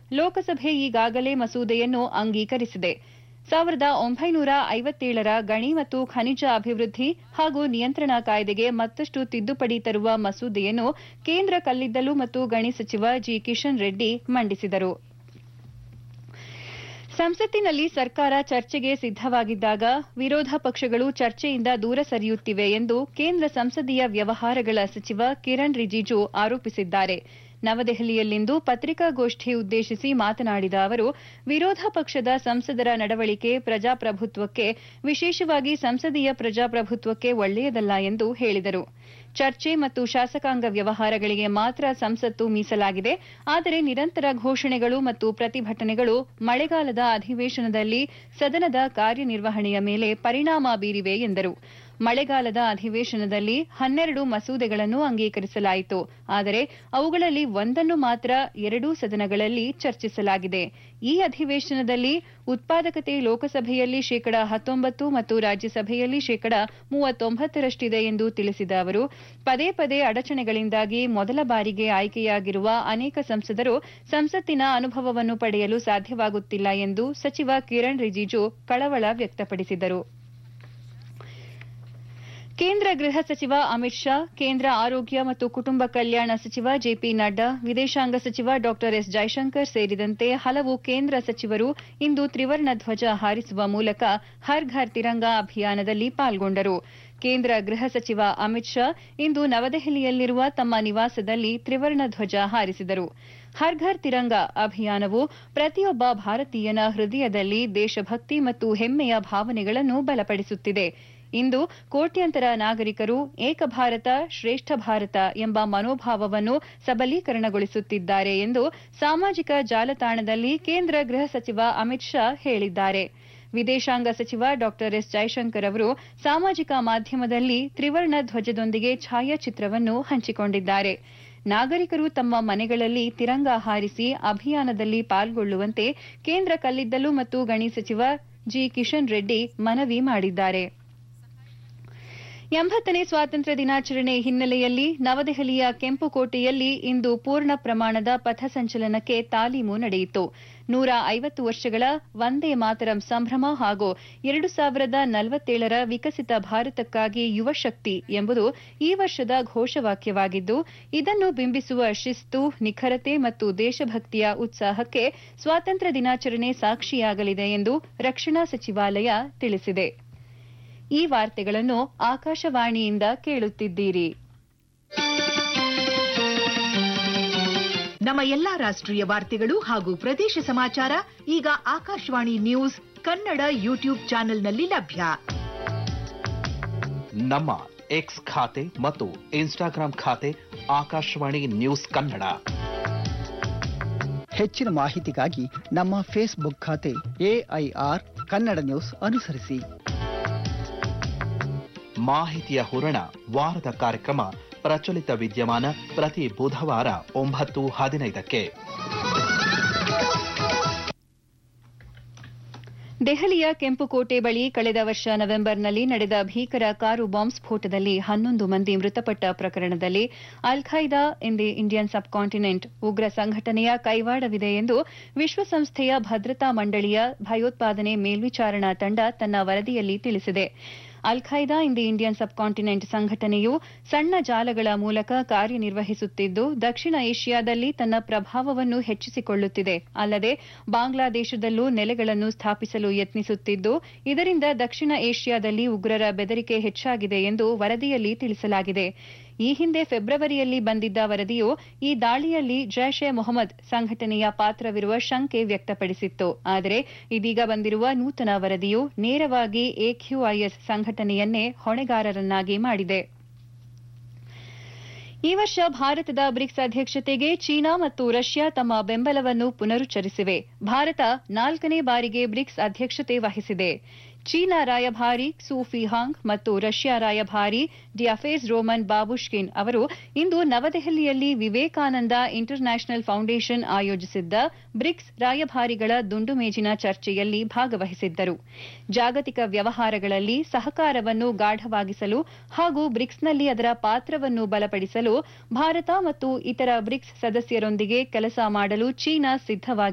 ಲೋಕಸಭೆ ಈಗಾಗಲೇ ಮಸೂದೆಯನ್ನು ಅಂಗೀಕರಿಸಿದೆ ಸಾವಿರದ ಒಂಬೈನೂರ ಐವತ್ತೇಳರ ಗಣಿ ಮತ್ತು ಖನಿಜ ಅಭಿವೃದ್ಧಿ ಹಾಗೂ ನಿಯಂತ್ರಣ ಕಾಯ್ದೆಗೆ ಮತ್ತಷ್ಟು ತಿದ್ದುಪಡಿ ತರುವ ಮಸೂದೆಯನ್ನು ಕೇಂದ್ರ ಕಲ್ಲಿದ್ದಲು ಮತ್ತು ಗಣಿ ಸಚಿವ ಜಿ ಕಿಶನ್ ರೆಡ್ಡಿ ಮಂಡಿಸಿದರು ಸಂಸತ್ತಿನಲ್ಲಿ ಸರ್ಕಾರ ಚರ್ಚೆಗೆ ಸಿದ್ದವಾಗಿದ್ದಾಗ ವಿರೋಧ ಪಕ್ಷಗಳು ಚರ್ಚೆಯಿಂದ ದೂರ ಸರಿಯುತ್ತಿವೆ ಎಂದು ಕೇಂದ್ರ ಸಂಸದೀಯ ವ್ಯವಹಾರಗಳ ಸಚಿವ ಕಿರಣ್ ರಿಜಿಜು ಆರೋಪಿಸಿದ್ದಾರೆ ನವದೆಹಲಿಯಲ್ಲಿಂದು ಪತ್ರಿಕಾಗೋಷ್ಠಿ ಉದ್ದೇಶಿಸಿ ಮಾತನಾಡಿದ ಅವರು ವಿರೋಧ ಪಕ್ಷದ ಸಂಸದರ ನಡವಳಿಕೆ ಪ್ರಜಾಪ್ರಭುತ್ವಕ್ಕೆ ವಿಶೇಷವಾಗಿ ಸಂಸದೀಯ ಪ್ರಜಾಪ್ರಭುತ್ವಕ್ಕೆ ಒಳ್ಳೆಯದಲ್ಲ ಎಂದು ಹೇಳಿದರು ಚರ್ಚೆ ಮತ್ತು ಶಾಸಕಾಂಗ ವ್ಯವಹಾರಗಳಿಗೆ ಮಾತ್ರ ಸಂಸತ್ತು ಮೀಸಲಾಗಿದೆ ಆದರೆ ನಿರಂತರ ಘೋಷಣೆಗಳು ಮತ್ತು ಪ್ರತಿಭಟನೆಗಳು ಮಳೆಗಾಲದ ಅಧಿವೇಶನದಲ್ಲಿ ಸದನದ ಕಾರ್ಯನಿರ್ವಹಣೆಯ ಮೇಲೆ ಪರಿಣಾಮ ಬೀರಿವೆ ಎಂದರು ಮಳೆಗಾಲದ ಅಧಿವೇಶನದಲ್ಲಿ ಹನ್ನೆರಡು ಮಸೂದೆಗಳನ್ನು ಅಂಗೀಕರಿಸಲಾಯಿತು ಆದರೆ ಅವುಗಳಲ್ಲಿ ಒಂದನ್ನು ಮಾತ್ರ ಎರಡೂ ಸದನಗಳಲ್ಲಿ ಚರ್ಚಿಸಲಾಗಿದೆ ಈ ಅಧಿವೇಶನದಲ್ಲಿ ಉತ್ಪಾದಕತೆ ಲೋಕಸಭೆಯಲ್ಲಿ ಶೇಕಡ ಹತ್ತೊಂಬತ್ತು ಮತ್ತು ರಾಜ್ಯಸಭೆಯಲ್ಲಿ ಶೇಕಡ ಮೂವತ್ತೊಂಬತ್ತರಷ್ಟಿದೆ ಎಂದು ತಿಳಿಸಿದ ಅವರು ಪದೇ ಪದೇ ಅಡಚಣೆಗಳಿಂದಾಗಿ ಮೊದಲ ಬಾರಿಗೆ ಆಯ್ಕೆಯಾಗಿರುವ ಅನೇಕ ಸಂಸದರು ಸಂಸತ್ತಿನ ಅನುಭವವನ್ನು ಪಡೆಯಲು ಸಾಧ್ಯವಾಗುತ್ತಿಲ್ಲ ಎಂದು ಸಚಿವ ಕಿರಣ್ ರಿಜಿಜು ಕಳವಳ ವ್ಯಕ್ತಪಡಿಸಿದರು ಕೇಂದ್ರ ಗೃಹ ಸಚಿವ ಅಮಿತ್ ಶಾ ಕೇಂದ್ರ ಆರೋಗ್ಯ ಮತ್ತು ಕುಟುಂಬ ಕಲ್ಯಾಣ ಸಚಿವ ಜೆಪಿ ನಡ್ಡಾ ವಿದೇಶಾಂಗ ಸಚಿವ ಡಾ ಎಸ್ ಜೈಶಂಕರ್ ಸೇರಿದಂತೆ ಹಲವು ಕೇಂದ್ರ ಸಚಿವರು ಇಂದು ತ್ರಿವರ್ಣ ಧ್ವಜ ಹಾರಿಸುವ ಮೂಲಕ ಹರ್ ಘರ್ ತಿರಂಗ ಅಭಿಯಾನದಲ್ಲಿ ಪಾಲ್ಗೊಂಡರು ಕೇಂದ್ರ ಗೃಹ ಸಚಿವ ಅಮಿತ್ ಶಾ ಇಂದು ನವದೆಹಲಿಯಲ್ಲಿರುವ ತಮ್ಮ ನಿವಾಸದಲ್ಲಿ ತ್ರಿವರ್ಣ ಧ್ವಜ ಹಾರಿಸಿದರು ಹರ್ ಘರ್ ತಿರಂಗ ಅಭಿಯಾನವು ಪ್ರತಿಯೊಬ್ಬ ಭಾರತೀಯನ ಹೃದಯದಲ್ಲಿ ದೇಶಭಕ್ತಿ ಮತ್ತು ಹೆಮ್ಮೆಯ ಭಾವನೆಗಳನ್ನು ಬಲಪಡಿಸುತ್ತಿದೆ ಇಂದು ಕೋಟ್ಯಂತರ ನಾಗರಿಕರು ಏಕ ಭಾರತ ಶ್ರೇಷ್ಠ ಭಾರತ ಎಂಬ ಮನೋಭಾವವನ್ನು ಸಬಲೀಕರಣಗೊಳಿಸುತ್ತಿದ್ದಾರೆ ಎಂದು ಸಾಮಾಜಿಕ ಜಾಲತಾಣದಲ್ಲಿ ಕೇಂದ್ರ ಗೃಹ ಸಚಿವ ಅಮಿತ್ ಶಾ ಹೇಳಿದ್ದಾರೆ ವಿದೇಶಾಂಗ ಸಚಿವ ಡಾ ಎಸ್ ಜೈಶಂಕರ್ ಅವರು ಸಾಮಾಜಿಕ ಮಾಧ್ಯಮದಲ್ಲಿ ತ್ರಿವರ್ಣ ಧ್ವಜದೊಂದಿಗೆ ಛಾಯಾಚಿತ್ರವನ್ನು ಹಂಚಿಕೊಂಡಿದ್ದಾರೆ ನಾಗರಿಕರು ತಮ್ಮ ಮನೆಗಳಲ್ಲಿ ತಿರಂಗ ಹಾರಿಸಿ ಅಭಿಯಾನದಲ್ಲಿ ಪಾಲ್ಗೊಳ್ಳುವಂತೆ ಕೇಂದ್ರ ಕಲ್ಲಿದ್ದಲು ಮತ್ತು ಗಣಿ ಸಚಿವ ಜಿ ಕಿಶನ್ ರೆಡ್ಡಿ ಮನವಿ ಮಾಡಿದ್ದಾರೆ ಎಂಬತ್ತನೇ ಸ್ವಾತಂತ್ರ್ಯ ದಿನಾಚರಣೆ ಹಿನ್ನೆಲೆಯಲ್ಲಿ ನವದೆಹಲಿಯ ಕೆಂಪುಕೋಟೆಯಲ್ಲಿ ಇಂದು ಪೂರ್ಣ ಪ್ರಮಾಣದ ಪಥಸಂಚಲನಕ್ಕೆ ತಾಲೀಮು ನಡೆಯಿತು ನೂರ ಐವತ್ತು ವರ್ಷಗಳ ವಂದೇ ಮಾತರಂ ಸಂಭ್ರಮ ಹಾಗೂ ಎರಡು ಸಾವಿರದ ನಲವತ್ತೇಳರ ವಿಕಸಿತ ಭಾರತಕ್ಕಾಗಿ ಯುವ ಶಕ್ತಿ ಎಂಬುದು ಈ ವರ್ಷದ ಘೋಷವಾಕ್ಯವಾಗಿದ್ದು ಇದನ್ನು ಬಿಂಬಿಸುವ ಶಿಸ್ತು ನಿಖರತೆ ಮತ್ತು ದೇಶಭಕ್ತಿಯ ಉತ್ಸಾಹಕ್ಕೆ ಸ್ವಾತಂತ್ರ್ಯ ದಿನಾಚರಣೆ ಸಾಕ್ಷಿಯಾಗಲಿದೆ ಎಂದು ರಕ್ಷಣಾ ಸಚಿವಾಲಯ ತಿಳಿಸಿದೆ ಈ ವಾರ್ತೆಗಳನ್ನು ಆಕಾಶವಾಣಿಯಿಂದ ಕೇಳುತ್ತಿದ್ದೀರಿ ನಮ್ಮ ಎಲ್ಲಾ ರಾಷ್ಟ್ರೀಯ ವಾರ್ತೆಗಳು ಹಾಗೂ ಪ್ರದೇಶ ಸಮಾಚಾರ ಈಗ ಆಕಾಶವಾಣಿ ನ್ಯೂಸ್ ಕನ್ನಡ ಯೂಟ್ಯೂಬ್ ಚಾನೆಲ್ನಲ್ಲಿ ಲಭ್ಯ ನಮ್ಮ ಎಕ್ಸ್ ಖಾತೆ ಮತ್ತು ಇನ್ಸ್ಟಾಗ್ರಾಂ ಖಾತೆ ಆಕಾಶವಾಣಿ ನ್ಯೂಸ್ ಕನ್ನಡ ಹೆಚ್ಚಿನ ಮಾಹಿತಿಗಾಗಿ ನಮ್ಮ ಫೇಸ್ಬುಕ್ ಖಾತೆ ಎಐಆರ್ ಕನ್ನಡ ನ್ಯೂಸ್ ಅನುಸರಿಸಿ ಮಾಹಿತಿಯ ಹೂರಣ ವಾರದ ಕಾರ್ಯಕ್ರಮ ಪ್ರಚಲಿತ ವಿದ್ಯಮಾನ ಪ್ರತಿ ಬುಧವಾರ ಒಂಬತ್ತು ಹದಿನೈದಕ್ಕೆ ದೆಹಲಿಯ ಕೆಂಪುಕೋಟೆ ಬಳಿ ಕಳೆದ ವರ್ಷ ನವೆಂಬರ್ನಲ್ಲಿ ನಡೆದ ಭೀಕರ ಕಾರು ಬಾಂಬ್ ಸ್ಫೋಟದಲ್ಲಿ ಹನ್ನೊಂದು ಮಂದಿ ಮೃತಪಟ್ಟ ಪ್ರಕರಣದಲ್ಲಿ Al Qaeda in the Indian subcontinent ಉಗ್ರ ಸಂಘಟನೆಯ ಕೈವಾಡವಿದೆ ಎಂದು ವಿಶ್ವಸಂಸ್ಥೆಯ ಭದ್ರತಾ ಮಂಡಳಿಯ ಭಯೋತ್ಪಾದನೆ ಮೇಲ್ವಿಚಾರಣಾ ತಂಡ ತನ್ನ ವರದಿಯಲ್ಲಿ ತಿಳಿಸಿದೆ Al Qaeda in the Indian subcontinent ಸಂಘಟನೆಯು ಸಣ್ಣ ಜಾಲಗಳ ಮೂಲಕ ಕಾರ್ಯನಿರ್ವಹಿಸುತ್ತಿದ್ದು ದಕ್ಷಿಣ ಏಷ್ಯಾದಲ್ಲಿ ತನ್ನ ಪ್ರಭಾವವನ್ನು ಹೆಚ್ಚಿಸಿಕೊಳ್ಳುತ್ತಿದೆ ಅಲ್ಲದೆ ಬಾಂಗ್ಲಾದೇಶದಲ್ಲೂ ನೆಲೆಗಳನ್ನು ಸ್ಥಾಪಿಸಲು ಯತ್ನಿಸುತ್ತಿದ್ದು ಇದರಿಂದ ದಕ್ಷಿಣ ಏಷ್ಯಾದಲ್ಲಿ ಉಗ್ರರ ಬೆದರಿಕೆ ಹೆಚ್ಚಾಗಿದೆ ಎಂದು ವರದಿಯಲ್ಲಿ ತಿಳಿಸಲಾಗಿದೆ ಈ ಹಿಂದೆ ಫೆಬ್ರವರಿಯಲ್ಲಿ ಬಂದಿದ್ದ ವರದಿಯು ಈ ದಾಳಿಯಲ್ಲಿ ಜೈಷ್ ಎ ಮೊಹಮ್ಮದ್ ಸಂಘಟನೆಯ ಪಾತ್ರವಿರುವ ಶಂಕೆ ವ್ಯಕ್ತಪಡಿಸಿತ್ತು ಆದರೆ ಇದೀಗ ಬಂದಿರುವ ನೂತನ ವರದಿಯು ನೇರವಾಗಿ ಎಕ್ಯೂಐಎಸ್ ಸಂಘಟನೆಯನ್ನೇ ಹೊಣೆಗಾರರನ್ನಾಗಿ ಮಾಡಿದೆ ಈ ವರ್ಷ ಭಾರತದ ಬ್ರಿಕ್ಸ್ ಅಧ್ಯಕ್ಷತೆಗೆ ಚೀನಾ ಮತ್ತು ರಷ್ಯಾ ತಮ್ಮ ಬೆಂಬಲವನ್ನು ಪುನರುಚ್ಚರಿಸಿವೆ ಭಾರತ ನಾಲ್ಕನೇ ಬಾರಿಗೆ ಬ್ರಿಕ್ಸ್ ಅಧ್ಯಕ್ಷತೆ ವಹಿಸಿದೆ ಚೀನಾ ರಾಯಭಾರಿ ಸೂಫಿ ಹಾಂಗ್ ಮತ್ತು ರಷ್ಯಾ ರಾಯಭಾರಿ ಡಿಯಫೇಸ್ ರೋಮನ್ ಬಾಬುಷ್ಕಿನ್ ಅವರು ಇಂದು ನವದೆಹಲಿಯಲ್ಲಿ ವಿವೇಕಾನಂದ ಇಂಟರ್ ನ್ಯಾಷನಲ್ ಫೌಂಡೇಶನ್ ಆಯೋಜಿಸಿದ್ದ ಬ್ರಿಕ್ಸ್ ರಾಯಭಾರಿಗಳ ದುಂಡು ಮೇಜಿನ ಚರ್ಚೆಯಲ್ಲಿ ಭಾಗವಹಿಸಿದ್ದರು ಜಾಗತಿಕ ವ್ಯವಹಾರಗಳಲ್ಲಿ ಸಹಕಾರವನ್ನು ಗಾಢವಾಗಿಸಲು ಹಾಗೂ ಬ್ರಿಕ್ಸ್ನಲ್ಲಿ ಅದರ ಪಾತ್ರವನ್ನು ಬಲಪಡಿಸಲು ಭಾರತ ಮತ್ತು ಇತರ ಬ್ರಿಕ್ಸ್ ಸದಸ್ಯರೊಂದಿಗೆ ಕೆಲಸ ಮಾಡಲು ಚೀನಾ ಸಿದ್ದವಾಗಿದೆ